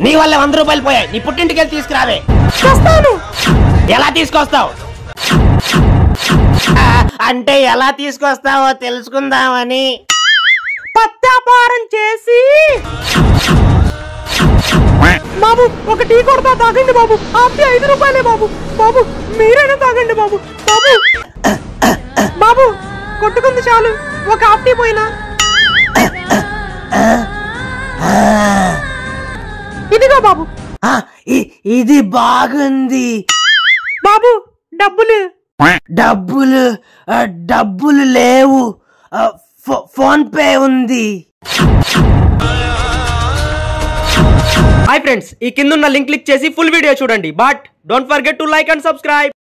నీ వల్ల వంద రూపాయలు పోయాయి నీ పుట్టింటికి వెళ్ళి తీసుకురావే వస్తాను ఎలా తీసుకొస్తావు ఆ, అంటే ఎలా తీసుకొస్తావో తెలుసుకుందామని పత్యాపారం చేసి బాబు ఒక టీ కొడతా తాగండి బాబు ఆపి ఐదు రూపాయలే బాబు బాబు మీరైనా తాగండి బాబు బాబు బాబు కొట్టుకుంది చాలు ఒక ఆఫ్ టీ పోయినా ఇదిగో బాబు ఆ, ఇ- ఇది బాగుంది బాబు డబ్బులు డబ్బులు ఆ, డబ్బులు లేవు ఆ, ఫో- ఫోన్ పే ఉంది హాయ్ ఫ్రెండ్స్ ఈ కింద ఉన్న లింక్ క్లిక్ చేసి ఫుల్ వీడియో చూడండి but don't forget to like and subscribe